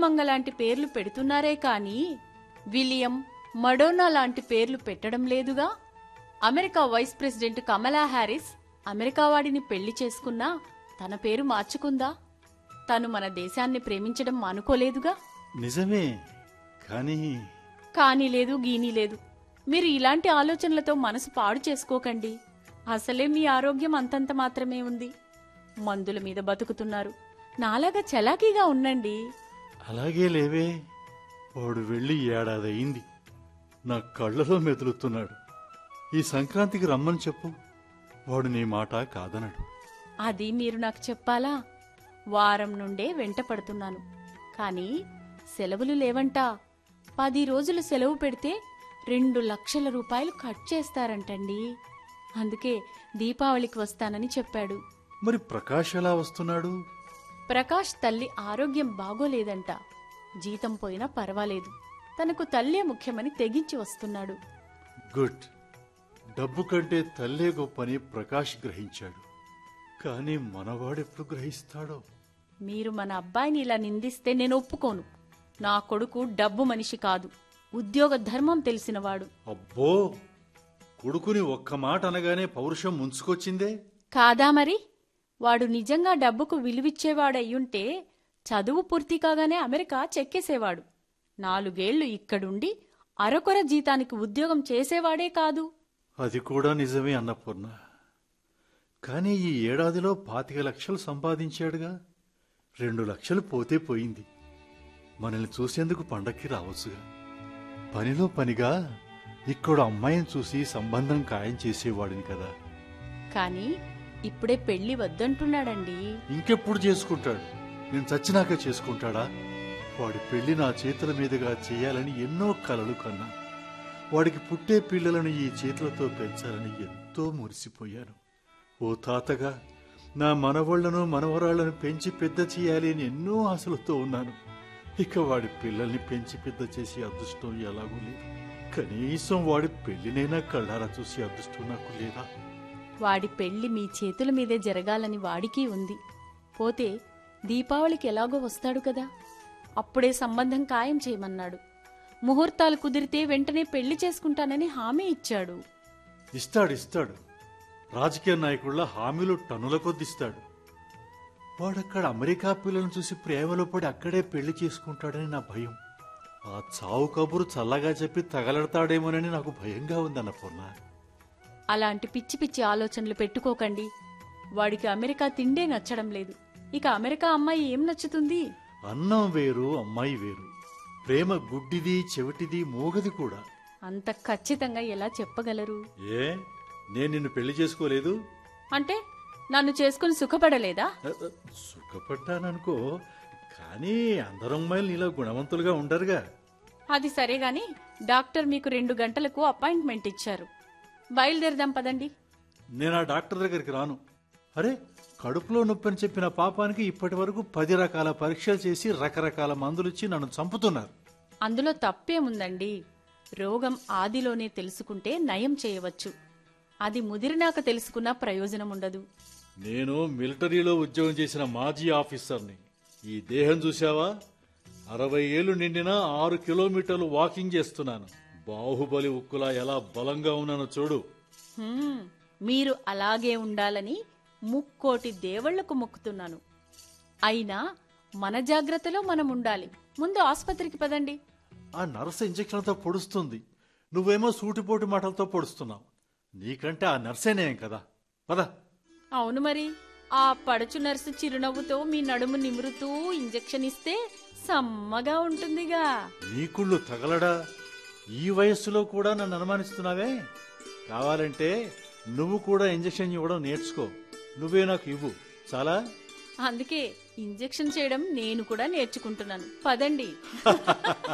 మంగ లాంటి పేర్లు పెడుతున్నారే కానీ విలియం మడోనా లాంటి పేర్లు పెట్టడం లేదుగా America vice president Kamala Harris America వాడిని పెళ్లి చేసుకున్నా తన పేరు మార్చుకుందా తను మన దేశాన్ని ప్రేమించడం మానుకోలేదుగా నిజమే కానీ కానీ లేదు గీనీ లేదు మీరు ఇలాంటి ఆలోచనలతో మనసు పాడు చేసుకోకండి అసలే మీ ఆరోగ్యం అంతంత మాత్రమే ఉంది మందుల మీద బతుకుతున్నారు నాలాగా చలాకీగా ఉండండి అలాగే లేవే వాడు వెళ్ళి ఏడాది అయింది నా కళ్ళలో మెదులుతున్నాడు ఈ సంక్రాంతికి రమ్మని చెప్పు వాడు నీ మాట కాదనడు అది మీరు నాకు చెప్పాలా వారం నుండే వెంట పడుతున్నాను కానీ సెలవులు లేవంటా పది రోజులు సెలవు పెడితే రెండు లక్షల రూపాయలు కట్ చేస్తారంటండి అందుకే దీపావళికి వస్తానని చెప్పాడు మరి ప్రకాష్ ఎలా వస్తున్నాడు ప్రకాష్ తల్లి ఆరోగ్యం బాగోలేదంట జీతం పోయినా పర్వాలేదు తనకు తల్లే ముఖ్యమని తెగించి వస్తున్నాడు గుడ్ డబ్బు కంటే తల్లే గొప్పని ప్రకాష్ గ్రహించాడు కానీ మనవాడెప్పుడు గ్రహిస్తాడో మీరు మన అబ్బాయిని ఇలా నిందిస్తే నేను ఒప్పుకోను నా కొడుకు డబ్బు మనిషి కాదు ఉద్యోగ ధర్మం తెలిసినవాడు అబ్బో కొడుకుని ఒక్క మాట అనగానే పౌరుషం ముంచుకొచ్చిందే కాదా మరి వాడు నిజంగా డబ్బుకు విలువిచ్చేవాడయ్యుంటే చదువు పూర్తి కాగానే అమెరికా చెక్కేసేవాడు నాలుగేళ్లు ఇక్కడుండి అరకొర జీతానికి ఉద్యోగం చేసేవాడే కాదు అది కూడా నిజమే అన్నపూర్ణ కానీ ఈ ఏడాదిలో పాతిక లక్షలు సంపాదించాడుగా రెండు లక్షలు పోతే పోయింది మనల్ని చూసేందుకు పండక్కి రావచ్చుగా పనిలో పనిగా ఇక్కడ అమ్మాయిని చూసి సంబంధం ఖాయం చేసేవాడిని కదా కానీ ఇప్పుడే పెళ్లి వద్దంటున్నాడండి ఇంకెప్పుడు చేసుకుంటాడు నేను చచ్చినాక చేసుకుంటాడా వాడి పెళ్లి నా చేతుల మీదుగా చేయాలని ఎన్నో కలలు కన్నా వాడికి పుట్టే పిల్లలను ఈ చేతులతో పెంచాలని ఎంతో మురిసిపోయాను ఓ తాతగా నా మనవళ్లను మనవరాళ్లను పెంచి పెద్ద చేయాలి అని ఎన్నో ఆశలతో ఉన్నాను ఇక వాడి పిల్లల్ని పెంచి పెద్ద చేసే అదృష్టం ఎలాగూ లేదు కనీసం వాడి పెళ్లినైనా కళ్ళారా చూసే అదృష్టం నాకు లేదా వాడి పెళ్లి మీ చేతుల మీదే జరగాలని వాడికి ఉంది పోతే దీపావళికి ఎలాగో వస్తాడు కదా అప్పుడే సంబంధం ఖాయం చేయమన్నాడు ముహూర్తాలు కుదిరితే వెంటనే పెళ్లి చేసుకుంటానని హామీ ఇచ్చాడు ఇస్తాడు ఇస్తాడు రాజకీయ నాయకుళ్ళ హామీలు టన్నుల కొద్దిస్తాడు వాడక్కడ అమెరికా పిల్లలను చూసి ప్రేమలో పడి అక్కడే పెళ్లి చేసుకుంటాడని నా భయం ఆ చావు కబురు చల్లగా చెప్పి తగలడతాడేమోనని నాకు భయంగా ఉందన్నపూర్ణ అలాంటి పిచ్చి పిచ్చి ఆలోచనలు పెట్టుకోకండి వాడికి అమెరికా తిండే నచ్చడం లేదు ఇక అమెరికా అమ్మాయి ఏం నచ్చుతుంది అన్నం వేరు అమ్మాయి వేరు ప్రేమ గుడ్డిది చెవిటిది మూగది కూడా అంత ఖచ్చితంగా ఎలా చెప్పగలరు ఏ నేను నిన్ను పెళ్లి చేసుకోలేదు అంటే నన్ను చేసుకుని సుఖపడలేదా అ, అ, సుఖపడ్డాననుకో కానీ అందరు అమ్మాయిలు నీలో గుణవంతులుగా ఉండరుగా అది సరే గాని డాక్టర్ మీకు రెండు గంటలకు అపాయింట్మెంట్ ఇచ్చారు బయలుదేరదాం పదండి నేను ఆ డాక్టర్ దగ్గరికి రాను అరే కడుపులో నొప్పి అని చెప్పిన పాపానికి ఇప్పటి వరకు పది రకాల పరీక్షలు చేసి రకరకాల మందులిచ్చి నన్ను చంపుతున్నారు అందులో తప్పేముందండి రోగం ఆదిలోనే తెలుసుకుంటే నయం చేయవచ్చు అది ముదిరినాక తెలుసుకున్న ప్రయోజనం ఉండదు నేను మిలిటరీలో ఉద్యోగం చేసిన మాజీ ఆఫీసర్ని ఈ దేహం చూసావా అరవై ఏళ్లు నిండినా ఆరు కిలోమీటర్లు వాకింగ్ చేస్తున్నాను బాహుబలి ఉక్కులా ఎలా బలంగా ఉన్నానో చూడు హ్మ్, మీరు అలాగే ఉండాలని ముక్కోటి దేవుళ్లకు మొక్కుతున్నాను అయినా మన జాగ్రత్తలో మనం ఉండాలి ముందు ఆసుపత్రికి పదండి ఆ నర్సు ఇంజక్షన్తో పొడుస్తుంది నువ్వేమో సూటిపోటి మాటలతో పొడుస్తున్నావు నీకంటే ఆ నర్సేనేం కదా పద అవును మరి ఆ పడుచు నర్సు చిరునవ్వుతో మీ నడుము నిమురుతూ ఇంజెక్షన్ ఇస్తే సమ్మగా ఉంటుందిగా నీకుళ్ళు తగలడా ఈ వయస్సులో కూడా నన్ను అనుమానిస్తున్నావే కావాలంటే నువ్వు కూడా ఇంజెక్షన్ ఇవ్వడం నేర్చుకో నువ్వే నాకు ఇవ్వు చాలా అందుకే ఇంజెక్షన్ చేయడం నేను కూడా నేర్చుకుంటున్నాను పదండి